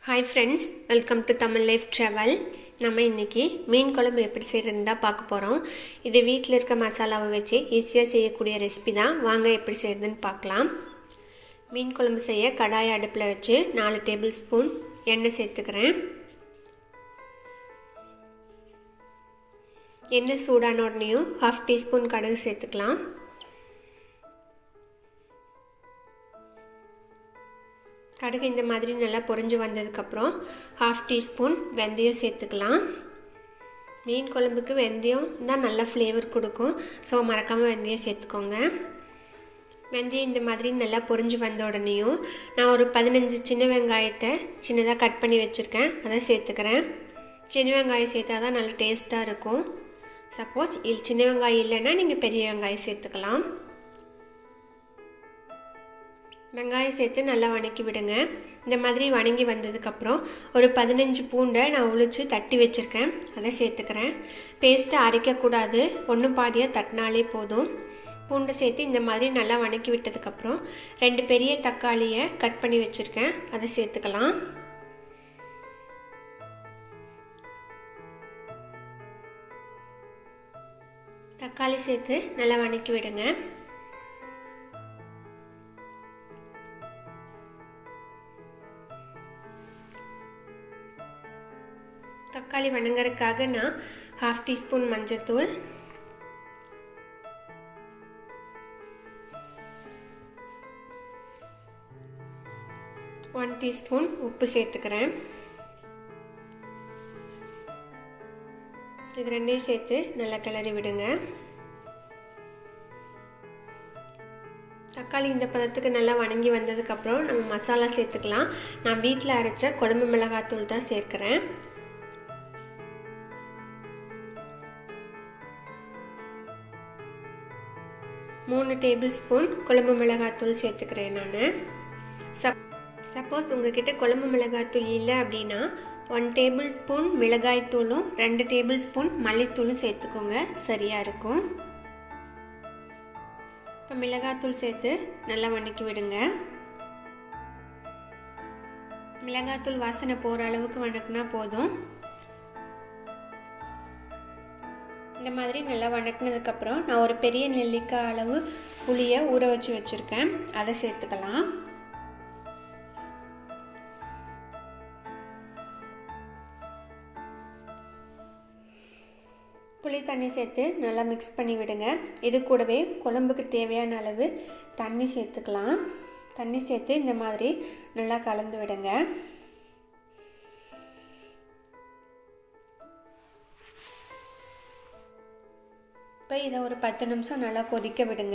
hi friends welcome to Tamil life travel நம்ம இன்றைக்கி மீன் குழம்பு எப்படி செய்கிறதுன்னு தான் பார்க்க போகிறோம் இது வீட்டில் இருக்க மசாலாவை வச்சு ஈஸியாக செய்யக்கூடிய ரெசிபி தான் வாங்க எப்படி செய்கிறதுன்னு பார்க்கலாம் மீன் குழம்பு செய்ய கடாய் அடுப்பில் வச்சு நாலு டேபிள் ஸ்பூன் எண்ணெய் சேர்த்துக்கிறேன் எண்ணெய் சூடான உடனேயும் ஹாஃப் டீஸ்பூன் கடுகு சேர்த்துக்கலாம் கடுகு இந்த மாதிரி நல்லா பொரிஞ்சு வந்ததுக்கப்புறம் ஹாஃப் டீஸ்பூன் வெந்தயம் சேர்த்துக்கலாம் மீன் குழம்புக்கு வெந்தயம் தான் நல்ல ஃப்ளேவர் கொடுக்கும் ஸோ மறக்காமல் வெந்தயம் சேர்த்துக்கோங்க வெந்தயம் இந்த மாதிரி நல்லா பொரிஞ்சு வந்த உடனேயும் நான் ஒரு பதினஞ்சு சின்ன வெங்காயத்தை சின்னதாக கட் பண்ணி வச்சுருக்கேன் அதை சேர்த்துக்கிறேன் சின்ன வெங்காயம் சேர்த்தா தான் நல்லா டேஸ்ட்டாக இருக்கும் சப்போஸ் இல் சின்ன வெங்காயம் இல்லைன்னா நீங்கள் பெரிய வெங்காயம் சேர்த்துக்கலாம் வெங்காயம் சேர்த்து நல்லா வணக்கி விடுங்க இந்த மாதிரி வணங்கி வந்ததுக்கப்புறம் ஒரு பதினஞ்சு பூண்டை நான் உளிச்சு தட்டி வச்சுருக்கேன் அதை சேர்த்துக்கிறேன் பேஸ்ட்டை அரைக்கக்கூடாது ஒன்று பாதியாக தட்டினாலே போதும் பூண்டை சேர்த்து இந்த மாதிரி நல்லா வணக்கி விட்டதுக்கப்புறம் ரெண்டு பெரிய தக்காளியை கட் பண்ணி வச்சுருக்கேன் அதை சேர்த்துக்கலாம் தக்காளி சேர்த்து நல்லா வணக்கி விடுங்க தக்காளி வணங்குறதுக்காக நான் ஹாஃப் டீஸ்பூன் மஞ்சத்தூள் ஒன் டீஸ்பூன் உப்பு சேர்த்துக்கிறேன் இது ரெண்டையும் சேர்த்து நல்லா கிளறி விடுங்க தக்காளி இந்த பதத்துக்கு நல்லா வணங்கி வந்ததுக்கப்புறம் நம்ம மசாலா சேர்த்துக்கலாம் நான் வீட்டில் அரைச்ச குழம்பு மிளகாத்தூள் தான் சேர்க்குறேன் மூணு டேபிள் ஸ்பூன் குழம்பு மிளகாத்தூள் சேர்த்துக்கிறேன் நான் சப் சப்போஸ் உங்ககிட்ட குழம்பு மிளகாத்தூள் இல்லை அப்படின்னா ஒன் டேபிள் ஸ்பூன் மிளகாய்த்தூளும் ரெண்டு டேபிள் ஸ்பூன் மல்லித்தூளும் சேர்த்துக்கோங்க சரியாக இருக்கும் இப்போ மிளகாத்தூள் சேர்த்து நல்லா வணக்கி விடுங்க மிளகாத்தூள் வாசனை போகிற அளவுக்கு வணக்கினா போதும் இந்த மாதிரி நல்லா வணக்கினதுக்கப்புறம் நான் ஒரு பெரிய நெல்லிக்காய் அளவு புளியை ஊற வச்சு வச்சுருக்கேன் அதை சேர்த்துக்கலாம் புளி தண்ணி சேர்த்து நல்லா மிக்ஸ் பண்ணி விடுங்க இது கூடவே குழம்புக்கு தேவையான அளவு தண்ணி சேர்த்துக்கலாம் தண்ணி சேர்த்து இந்த மாதிரி நல்லா கலந்து விடுங்க இப்போ இதை ஒரு பத்து நிமிஷம் நல்லா கொதிக்க விடுங்க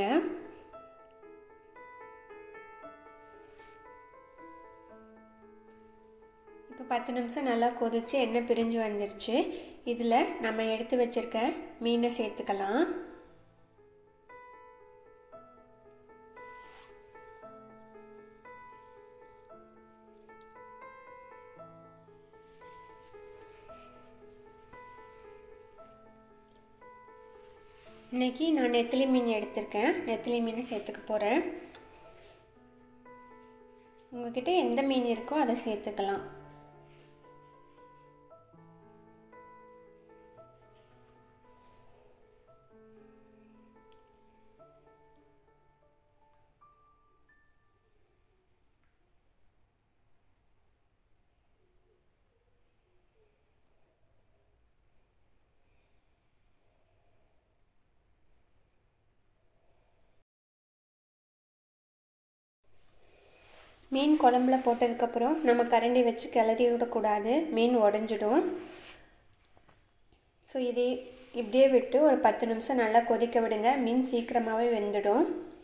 இப்போ பத்து நிமிஷம் நல்லா கொதித்து எண்ணெய் பிரிஞ்சு வந்துருச்சு இதில் நம்ம எடுத்து வச்சுருக்க மீனை சேர்த்துக்கலாம் இன்றைக்கி நான் நெத்திலி மீன் எடுத்திருக்கேன் நெத்திலி மீன் சேர்த்துக்க போகிறேன் உங்கள்கிட்ட எந்த மீன் இருக்கோ அதை சேர்த்துக்கலாம் மீன் குழம்புல போட்டதுக்கப்புறம் நம்ம கரண்டி வச்சு கிளறி விடக்கூடாது மீன் உடஞ்சிடும் ஸோ இதே இப்படியே விட்டு ஒரு பத்து நிமிஷம் நல்லா கொதிக்க விடுங்க மீன் சீக்கிரமாகவே வெந்துடும்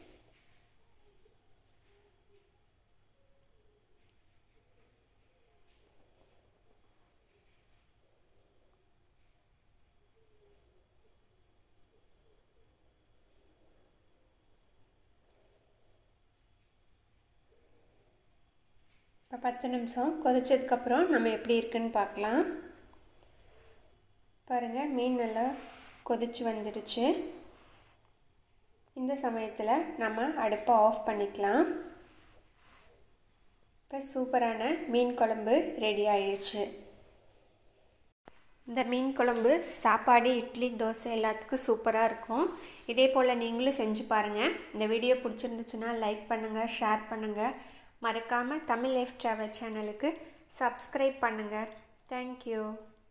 இப்போ பத்து நிமிஷம் கொதிச்சதுக்கப்புறம் நம்ம எப்படி இருக்குன்னு பார்க்கலாம் பாருங்கள் மீன் நல்லா கொதிச்சு வந்துடுச்சு இந்த சமயத்தில் நம்ம அடுப்பை ஆஃப் பண்ணிக்கலாம் இப்போ சூப்பரான மீன் குழம்பு ரெடி ஆயிடுச்சு இந்த மீன் குழம்பு சாப்பாடு இட்லி தோசை எல்லாத்துக்கும் சூப்பராக இருக்கும் இதே போல் நீங்களும் செஞ்சு பாருங்கள் இந்த வீடியோ பிடிச்சிருந்துச்சுன்னா லைக் பண்ணுங்கள் ஷேர் பண்ணுங்கள் மறக்காமல் தமிழ் லைஃப் ட்ராவல் சேனலுக்கு சப்ஸ்கிரைப் பண்ணுங்கள் தேங்க்யூ